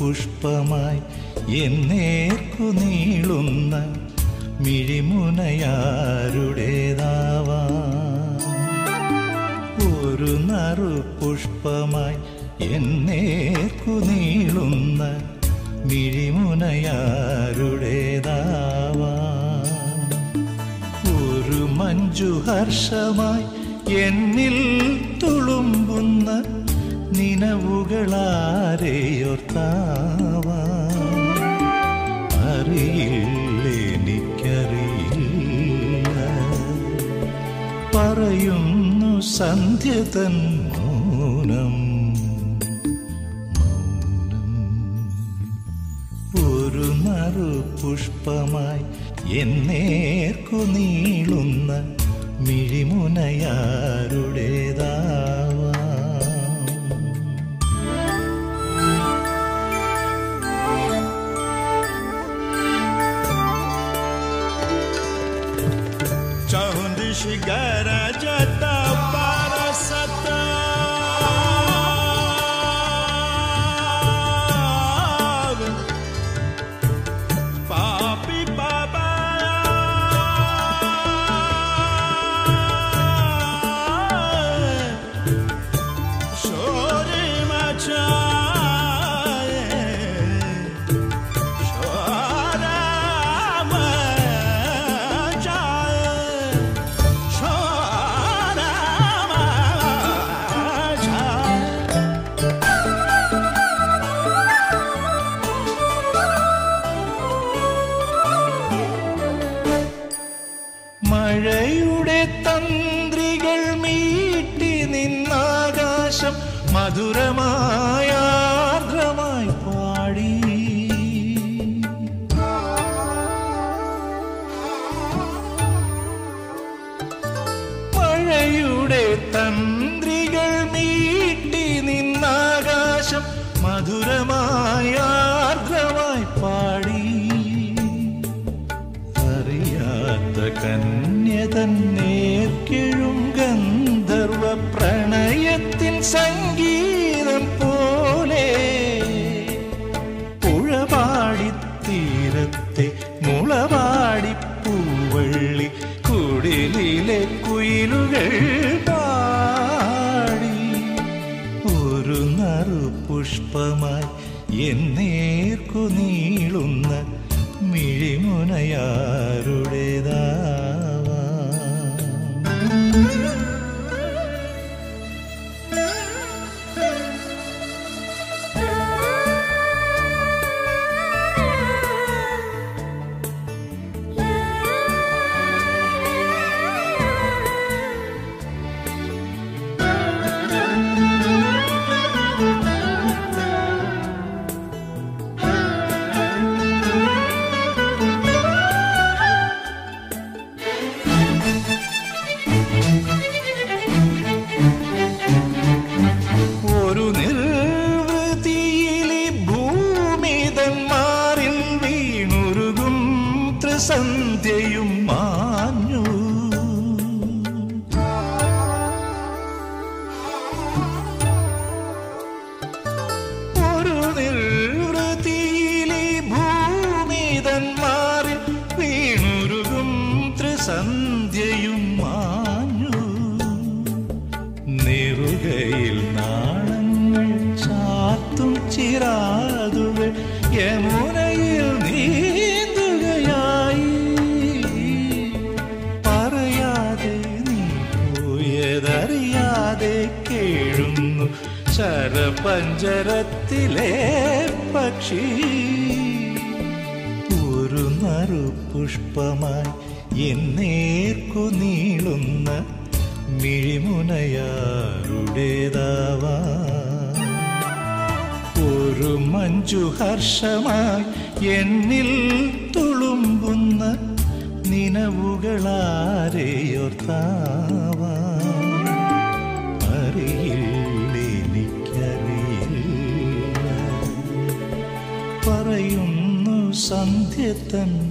പുഷ്പമായി എന്നേർക്കു നീളുന്ന മിഴിമുനയാരുടേതാവാ ഒരു നറു പുഷ്പമായി എന്നേർക്കു നീളുന്ന മിഴിമുനയാരുടേതാവാ ഒരു മഞ്ജുഹർഷമായി എന്നിൽ തുളുമ്പുന്ന നിനവുകളാരെയോർത്താവാ അറിയില്ലെനിക്കറിയില്ല പറയുന്നു സന്ധ്യ തൻ മൗനം മൗനം ഒരു നറു പുഷ്പമായി എന്നേർക്കു നീളുന്ന മിഴിമുനയാരുടേതാവാ चहुंदिशी गरजत परसत पापी बाबा शोरी मचाए शोराम जाए शोराम जाए മഴയുടെ തന്ത്രികൾ മീട്ടി നിന്നാകാശം മധുരമായ ആർദ്രമായി പാടി മഴയുടെ തന്ത്രികൾ മീട്ടി നിന്നാകാശം മധുരമായ ആർദ്രമായി പാടി അറിയാത്ത കന്യതൻ നേർക്കിഴും ഗന്ധർവ പ്രണയത്തിൻ സംഗീതം പോലെ പുഴപാടിത്തീരത്തെ മുളപാടി പൂവള്ളി കുടിലിലെ കുയിലുകൾ പാടി ഒരു നറു പുഷ്പമായി എന്നേർക്കു നീളുന്ന മിഴിമുനയാരുടേതാവാ ഒരു നിർവൃതിയിലെ ഭൂമിതന്മാരിൽ വീണുരുകും ത്രിസന്ധ്യയും മാഞ്ഞു ഒരു നിർവൃതിയിലെ ഭൂമിതന്മാരിൽ വീണുരുകും ത്രിസന്ധ്യയും മാഞ്ഞു നെറുകയിൽ നാളങ്ങൾ ചാത്തും ചിരാതുകൾ യമുനയിൽ നീന്തുകയായി പറയാതെ നീ പോയതറിയാതെ കേഴുന്നു ശരപഞ്ചരത്തിലെ പക്ഷി ഒരു നറു പുഷ്പമായി എന്നേർക്കു നീളുന്ന മിഴിമുനയാരുടേതാവാ ഒരു മഞ്ജുഹർഷമായി എന്നിൽ തുളുമ്പുന്ന നിനവുകളാരെയോർത്താവാ അറിയില്ലെനിക്കറിയില്ല പറയുന്നു സന്ധ്യ തൻ